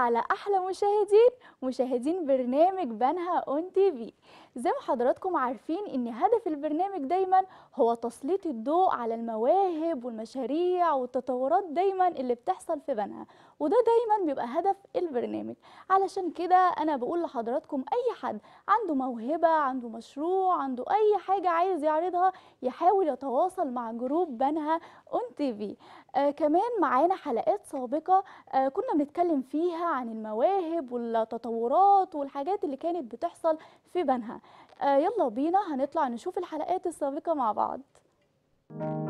على احلى مشاهدين مشاهدين برنامج بنها اون تي في زي ما حضراتكم عارفين ان هدف البرنامج دايما هو تسليط الضوء على المواهب والمشاريع والتطورات دايما اللي بتحصل في بنها وده دايما بيبقى هدف البرنامج علشان كده انا بقول لحضراتكم اي حد عنده موهبة عنده مشروع عنده اي حاجة عايز يعرضها يحاول يتواصل مع جروب بنها اون تي في آه كمان معانا حلقات سابقة آه كنا بنتكلم فيها عن المواهب والتطورات والحاجات اللي كانت بتحصل في بنها آه يلا بينا هنطلع نشوف الحلقات السابقة مع بعض